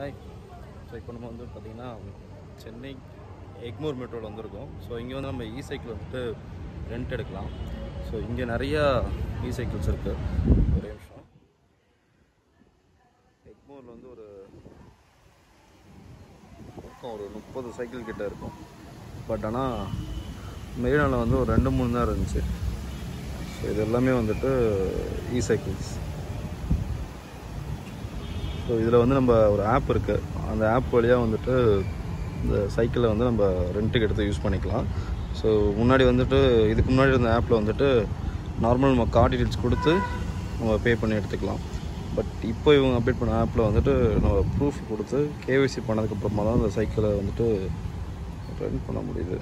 hi so இப்போ நம்ம வந்து பார்த்திங்கன்னா சென்னை எக்மோர் மெட்ரோவில் வந்திருக்கோம் ஸோ இங்கே வந்து நம்ம இ சைக்கிள் வந்துட்டு ரெண்ட் எடுக்கலாம் ஸோ இங்கே நிறையா இ சைக்கிள்ஸ் இருக்குது ஒரே நிமிஷம் எக்மோரில் வந்து ஒரு பக்கம் ஒரு முப்பது சைக்கிள் கிட்ட இருக்கும் பட் ஆனால் மெரினாவில் வந்து ஒரு ரெண்டு மூணு தான் இருந்துச்சு ஸோ இது எல்லாமே வந்துட்டு இ சைக்கிள்ஸ் ஸோ இதில் வந்து நம்ம ஒரு ஆப் இருக்குது அந்த ஆப் வழியாக வந்துட்டு இந்த சைக்கிளை வந்து நம்ம ரெண்ட்டுக்கு எடுத்து யூஸ் பண்ணிக்கலாம் ஸோ முன்னாடி வந்துட்டு இதுக்கு முன்னாடி இருந்த ஆப்பில் வந்துட்டு நார்மல் நம்ம கார்டு டீட்டெயில்ஸ் கொடுத்து நம்ம பே பண்ணி எடுத்துக்கலாம் பட் இப்போ இவங்க அப்டேட் பண்ண ஆப்பில் வந்துட்டு நம்ம ப்ரூஃப் கொடுத்து கேவிசி பண்ணதுக்கப்புறமா தான் அந்த சைக்கிளை வந்துட்டு ரன் பண்ண முடியுது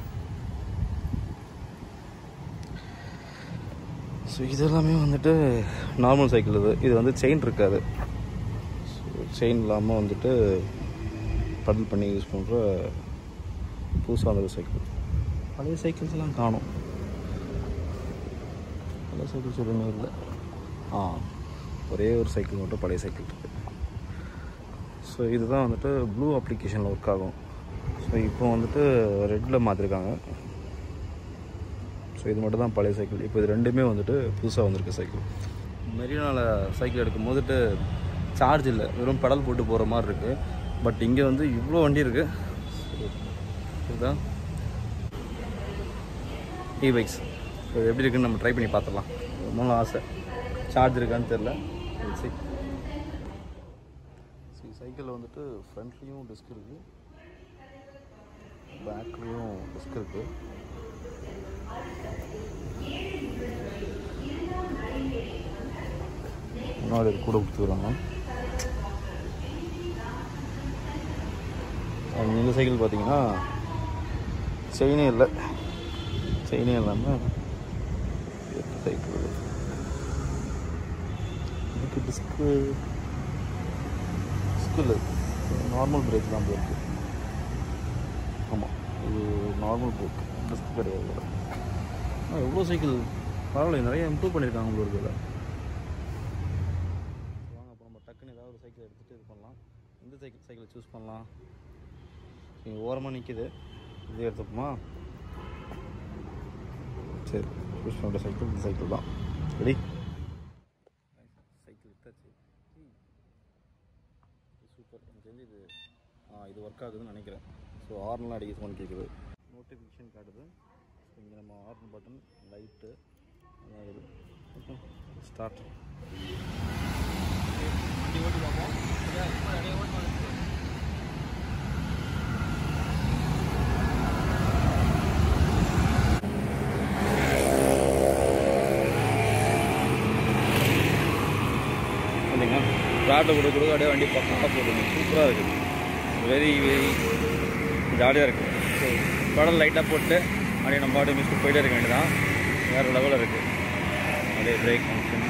ஸோ இதெல்லாமே வந்துட்டு நார்மல் சைக்கிள் இது இது வந்து செயின் இருக்காது செயின் இல்லாமல் வந்துட்டு படல் பண்ணி யூஸ் பண்ணுற புதுசாக வந்தது சைக்கிள் பழைய சைக்கிள்ஸ்லாம் காணும் பழைய சைக்கிள்ஸ் எதுவுமே இல்லை ஆ ஒரே ஒரு சைக்கிள் மட்டும் பழைய சைக்கிள் இருக்குது ஸோ இதுதான் வந்துட்டு ப்ளூ அப்ளிகேஷனில் ஒர்க் ஆகும் ஸோ இப்போ வந்துட்டு ரெட்டில் மாற்றிருக்காங்க ஸோ இது மட்டும் தான் பழைய சைக்கிள் இப்போ இது ரெண்டுமே வந்துட்டு புதுசாக வந்திருக்கு சைக்கிள் மெரினாவில் சைக்கிள் எடுக்கும் போதுட்டு சார்ஜ் இல்லை வெறும் பெடல் போட்டு போகிற மாதிரி இருக்குது பட் இங்கே வந்து இவ்வளோ வண்டி இருக்குது இதுதான் இ பைக்ஸ் ஸோ எப்படி இருக்குன்னு நம்ம ட்ரை பண்ணி பார்த்துடலாம் ரொம்ப நாள் ஆசை சார்ஜ் இருக்கான்னு தெரில சரி சரி சைக்கிளில் வந்துட்டு ஃப்ரண்ட்லேயும் டிஸ்க் இருக்குது பேக்லேயும் டிஸ்க் இருக்குது முன்னாடி இது கூட கொடுத்துருக்காங்க அண்ட் இந்த சைக்கிள் பார்த்தீங்கன்னா செயினே இல்லை செயினே இல்லாமல் சைக்கிள் இதுக்கு டிஸ்க்கு டிஸ்க் இல்லை நார்மல் பிரேக் தான் இருக்கு ஆமாம் இது நார்மல் பிரேக் டிஸ்க் கிடையாது ஆ எவ்வளோ சைக்கிள் பரவாயில்ல நிறைய இம்ப்ரூவ் பண்ணியிருக்காங்க உங்களுக்கு இதில் வாங்க அப்போ நம்ம டக்குன்னு ஏதாவது ஒரு சைக்கிள் எடுத்துகிட்டு இது பண்ணலாம் எந்த சைக்கிள் சைக்கிளை சூஸ் பண்ணலாம் இங்கே ஓரமாக நிற்கிது இதே எடுத்துப்போமா சரி சூஸ் பண்ணுற சைக்கிள் இந்த சைக்கிள் தான் ரெடி சைக்கிள் விட்டாச்சு சூப்பர் எனக்கு தெரிஞ்சு இது ஆ இது ஒர்க் ஆகுதுன்னு நினைக்கிறேன் ஸோ ஆர்னெலாம் அடிக்க கேட்குது நோட்டிஃபிகேஷன் காட்டுது ஸோ இங்கே நம்ம ஆர்ன் பட்டன் லைட்டு அதாவது ஸ்டார்ட் இல்லைங்க ஸ்டார்ட்டில் கொடுக்க கொடுக்க அப்படியே வண்டி பக்கம் போடுங்க சூப்பராக இருக்குது வெரி வெரி ஜாலியாக இருக்குது ஸோ படம் லைட்டாக போட்டு அப்படியே நம்ம பாட்டு மிஸ்ட்டு போயிட்டே இருக்க வேண்டியதான் வேறு லெவலில் இருக்குது அப்படியே பிரேக் ஃபங்க்ஷன்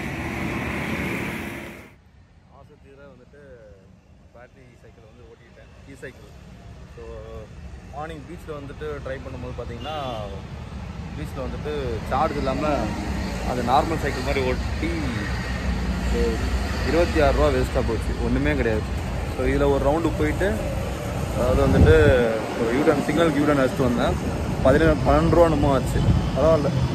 ஆசை தீர வந்துட்டு பேட்டரி சைக்கிள் வந்து ஓட்டிட்டேன் இ சைக்கிள் ஸோ மார்னிங் பீச்சில் வந்துட்டு ட்ரை பண்ணும்போது பார்த்தீங்கன்னா பீச்சில் வந்துட்டு சார்ஜ் இல்லாமல் அது நார்மல் சைக்கிள் மாதிரி ஓட்டி ஸோ இருபத்தி ஆறுரூவா வேஸ்ட்டாக போச்சு ஒன்றுமே கிடையாது ஸோ இதில் ஒரு ரவுண்டு போயிட்டு அதாவது வந்துட்டு ஒரு யூடன் சிக்னல் யூடன் அடிச்சுட்டு வந்தேன் பதினேழு பன்னெண்டு ரூபா என்னமோ ஆச்சு பரவாயில்ல